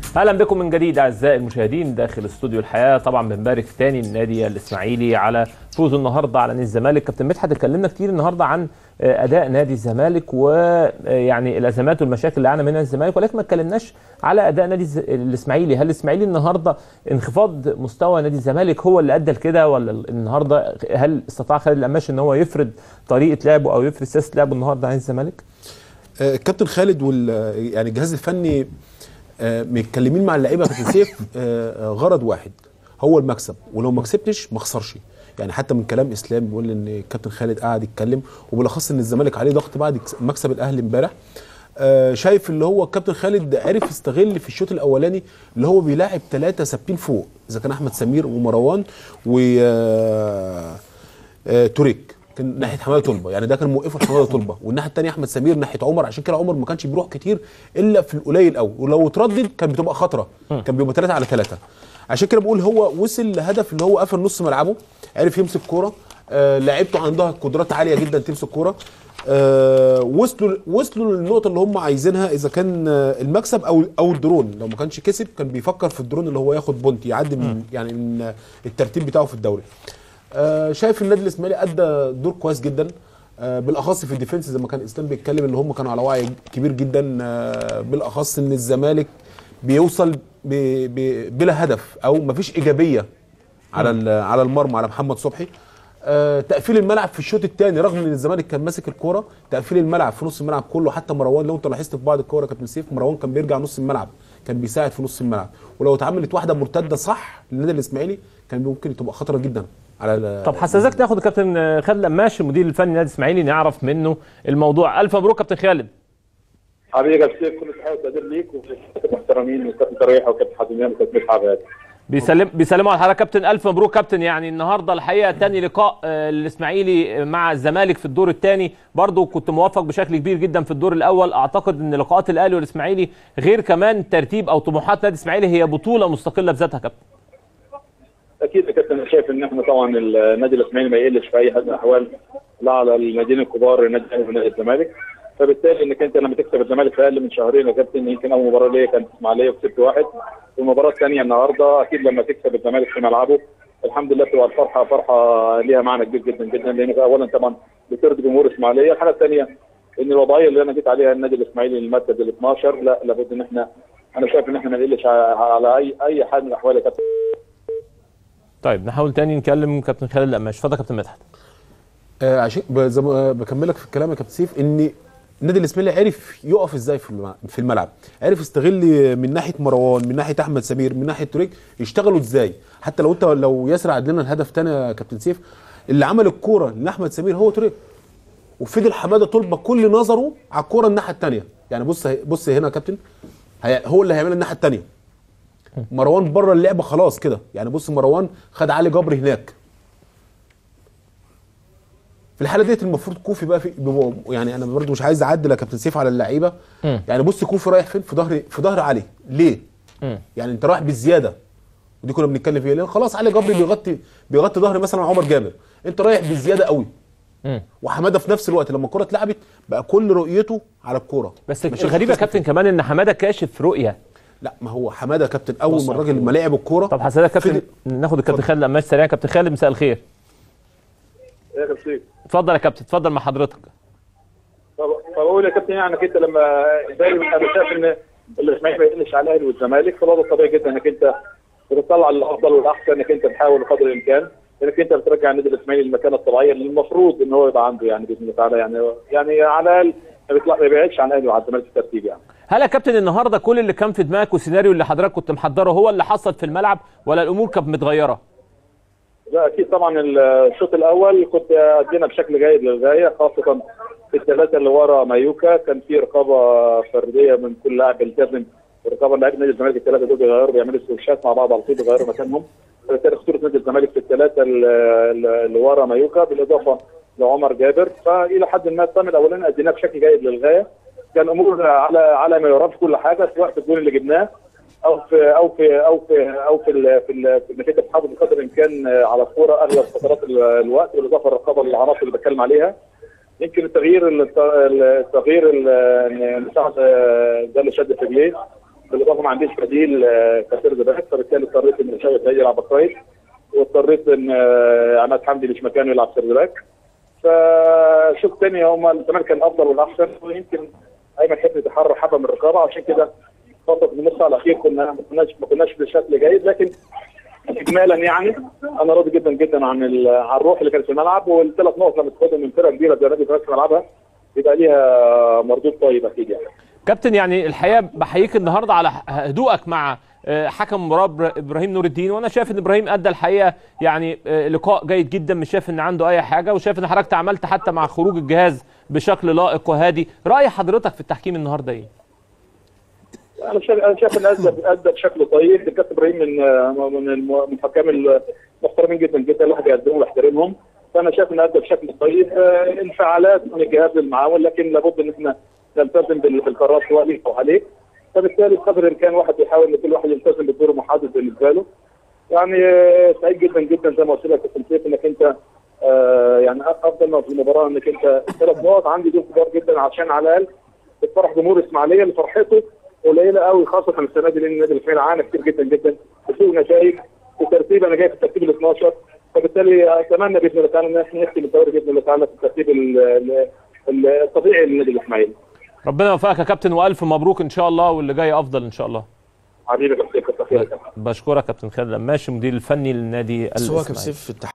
اهلا بكم من جديد اعزائي المشاهدين داخل استوديو الحياه طبعا بنبارك تاني النادي الاسماعيلي على فوزه النهارده على نادي الزمالك كابتن مدحت اتكلمنا كتير النهارده عن اداء نادي الزمالك ويعني الازمات والمشاكل اللي عانى منها الزمالك ولكن ما اتكلمناش على اداء نادي الاسماعيلي هل الاسماعيلي النهارده انخفاض مستوى نادي الزمالك هو اللي ادى لكده ولا النهارده هل استطاع خالد القماش ان هو يفرض طريقه لعبه او يفرض سياسه لعبه النهارده عن الزمالك؟ الكابتن خالد وال يعني الجهاز الفني متكلمين مع اللعيبه يا كابتن سيف غرض واحد هو المكسب ولو ما كسبتش ما اخسرش يعني حتى من كلام اسلام بيقول ان الكابتن خالد قاعد يتكلم وبالاخص ان الزمالك عليه ضغط بعد مكسب الاهلي امبارح آه شايف اللي هو الكابتن خالد عرف يستغل في الشوط الاولاني اللي هو بيلاعب ثلاثه ثابتين فوق اذا كان احمد سمير ومروان و آه آه توريك كان ناحيه حماده طلبه يعني ده كان موقفه حماده طلبه والناحيه الثانيه احمد سمير ناحيه عمر عشان كده عمر ما كانش بيروح كتير الا في القليل قوي ولو اتردد كان بتبقى خطره كان بيبقى ثلاثه على ثلاثه عشان كده بقول هو وصل لهدف اللي هو قفل نص ملعبه عرف يمسك كوره آه لعيبته عندها قدرات عاليه جدا تمسك كوره آه وصلوا وصلوا للنقطه اللي هم عايزينها اذا كان آه المكسب او او الدرون لو ما كانش كسب كان بيفكر في الدرون اللي هو ياخد بونت يعدي من يعني من الترتيب بتاعه في الدوري آه شايف النادي الاسماعيلي ادى دور كويس جدا آه بالاخص في الديفنس زي ما كان اسلام بيتكلم ان هم كانوا على وعي كبير جدا آه بالاخص ان الزمالك بيوصل ب ب بلا هدف او مفيش ايجابيه على على المرمى على محمد صبحي آه تقفيل الملعب في الشوط الثاني رغم ان الزمالك كان ماسك الكوره تقفيل الملعب في نص الملعب كله حتى مروان لو انت لاحظت في بعض الكوره كابتن سيف مروان كان بيرجع نص الملعب كان بيساعد في نص الملعب ولو اتعملت واحده مرتده صح للنادي الاسماعيلي كان ممكن تبقى خطره جدا على طب حساسك ناخد الكابتن خالد لماش المدير الفني للنادي الاسماعيلي نعرف منه الموضوع الف مبروك كابتن خالد حبيبي يا كابتن كل تحيه وتقدير ليك وكابتن محترمين وكابتن تريحه وكابتن حزميان وكابتن مدحت بيسلم بيسلموا على حضرتك كابتن الف مبروك كابتن يعني النهارده الحقيقه تاني لقاء الاسماعيلي مع الزمالك في الدور الثاني برضه كنت موفق بشكل كبير جدا في الدور الاول اعتقد ان لقاءات الاهلي والاسماعيلي غير كمان ترتيب او طموحات نادي الاسماعيلي هي بطوله مستقله بذاتها كابتن اكيد يا كابتن انا شايف ان احنا طبعا النادي الاسماعيلي ما يقلش في اي حال من الاحوال لا على الناديين الكبار النادي الاهلي ونادي الزمالك فبالتالي انك انت لما تكسب الزمالك في اقل من شهرين يا كابتن يمكن اول مباراه ليا كانت اسماعيليه وكسبت واحد والمباراه الثانيه النهارده اكيد لما تكسب الزمالك في ملعبه الحمد لله بتبقى الفرحه فرحه ليها معنى كبير جدا جدا لان اولا طبعا بترضي جمهور اسماعيليه الحاجه الثانيه ان الوضعيه اللي انا جيت عليها النادي الاسماعيلي المركز ال 12 لا لابد ان احنا انا شايف ان احنا ما نقلش على اي اي حال من الاحوال يا كابتن طيب نحاول تاني نكلم كابتن خالد القماش اتفضل كابتن مدحت آه عشان زي ما بكملك في الكلام يا كابتن سيف ان النادي الاسماعيلي عرف يقف ازاي في الملعب عرف يستغل من ناحيه مروان من ناحيه احمد سمير من ناحيه توريك يشتغلوا ازاي حتى لو انت لو ياسر عدلنا الهدف تاني يا كابتن سيف اللي عمل الكوره لاحمد سمير هو توريك وفضل حماده طلبه كل نظره على الكوره الناحيه الثانيه يعني بص بص هنا يا كابتن هو اللي هيعملها الناحيه الثانيه مروان بره اللعبه خلاص كده يعني بص مروان خد علي جبر هناك في الحاله ديت المفروض كوفي بقى في يعني انا برضو مش عايز اعدل يا كابتن سيف على اللعيبه يعني بص كوفي رايح فين في ظهر في ظهر علي ليه م. يعني انت رايح بالزياده ودي كنا بنتكلم فيها لان خلاص علي جبر بيغطي بيغطي ظهر مثلا عمر جابر انت رايح بالزياده قوي م. وحماده في نفس الوقت لما الكره اتلعبت بقى كل رؤيته على الكوره بس الغريب يا كابتن كمان ان حماده كاشف رؤيه لا ما هو حماده كابتن اول ما الراجل ما لعب الكوره طب حسنا كابتن ناخد الكابتن خالد لماش سريع كابتن خالد مساء الخير يا كابتن اتفضل يا كابتن اتفضل مع حضرتك فبقول يا كابتن يعني انت لما انا شايف ان الاسماعيلي ما يقلش على الاهلي والزمالك فده طبيعي جدا انك انت بتطلع الافضل والاحسن انك انت تحاول بقدر الامكان انك انت بترجع النادي الاسماعيلي للمكانه الطبيعيه اللي المفروض ان هو يبقى عنده يعني باذن الله تعالى يعني يعني على الاقل ما بيطلع ما بيبعدش عن الاهلي وعن الزمالك في الترتيب يعني هل يا كابتن النهارده كل اللي كان في دماغك والسيناريو اللي حضرتك كنت محضره هو اللي حصل في الملعب ولا الامور كانت متغيره؟ لا اكيد طبعا الشوط الاول كنت ادينا بشكل جيد للغايه خاصه في الثلاثه اللي ورا مايوكا كان في رقابه فرديه من كل لاعب بيلتزم ورقابه لاعب نادي الزمالك الثلاثه دول بيغيروا بيعملوا سويتشات مع بعض على طول بيغيروا مكانهم فبالتالي خطوره نادي الزمالك في الثلاثه اللي ورا مايوكا بالاضافه لعمر جابر فالى حد ما الطعم الاولاني اديناه بشكل جيد للغايه كان امور على على ما يرام في كل حاجه سواء في الجول اللي جبناه او في او في او في او في ال في, ال في انك انت بتحافظ بقدر الامكان على الكوره اغلب فترات الوقت بالاضافه للرقابه العناصر اللي بتكلم عليها يمكن التغيير التغيير اللي ساعد ده اللي شد في رجليه بالاضافه ما عنديش بديل آه، كسيرد باك فبالتالي اضطريت ان شوقي سيد يلعب باك واضطريت ان آه، عماد حمدي مش مكانه يلعب سيرد باك فشوف تاني هم الزمالك كان الافضل والاحسن ويمكن ايمن حفني تحرر حبه من الرقابه عشان كده فتره في النص على الاخير كنا ما كناش ما كناش بشكل جيد لكن اجمالا يعني انا راضي جدا جدا عن ال- عن الروح اللي كانت في الملعب والثلاث نقط لما تاخدهم من فرقه كبيره زي نادي الزمالك في ملعبها يبقى ليها مردود طيب اكيد يعني كابتن يعني الحقيقه بحييك النهارده على هدوءك مع آه، حكم مباراه إبرا- ابراهيم نور الدين وانا شايف ان ابراهيم ادى الحقيقه يعني آه، لقاء جيد جدا مش شايف ان عنده اي حاجه وشايف ان حضرتك تعاملت حتى مع خروج الجهاز بشكل لائق وهادي راي حضرتك في التحكيم النهارده ايه انا شايف انا شايف ان ادى ادى بشكل طيب الكابتن ابراهيم من آه، من الم- من الحكام المحترمين جدا جدا الواحد يقدمهم ويحترمهم فانا شايف ان ادى بشكل طيب آه، انفعالات من الجهاز المعاون لكن لابد ان احنا نلتزم بال- بالقرارات سواء ليك او عليك فبالتالي قدر الامكان واحد يحاول ان كل واحد يلتزم بالدور المحدد بالنسبه له يعني آه، سعيد جدا جدا زي ما قلت لك يا كابتن سيف انك انت آه، يعني افضل ما في المباراه انك انت ثلاث نقط عندي دور كبار جدا عشان على الاقل بتفرح جمهور الاسماعيليه اللي فرحته قليله قوي خاصه السنه دي لان النادي الاسماعيلي عانى كتير جدا جدا بسوء نتائج وترتيب انا جاي في الترتيب ال 12 فبالتالي اتمنى باذن الله تعالى ان احنا نختم الدوري باذن الله تعالى في الترتيب ال- ال- ال- الطبيعي للنادي الاسماعيلي. ربنا يوفقك يا كابتن والف مبروك ان شاء الله واللي جاي افضل ان شاء الله حبيبي يا كابتن كتر خيرك. بشكرك كابتن خالد لماشي مدير الفني للنادي بس هو كان الاسماعيلي سيف في التحكيم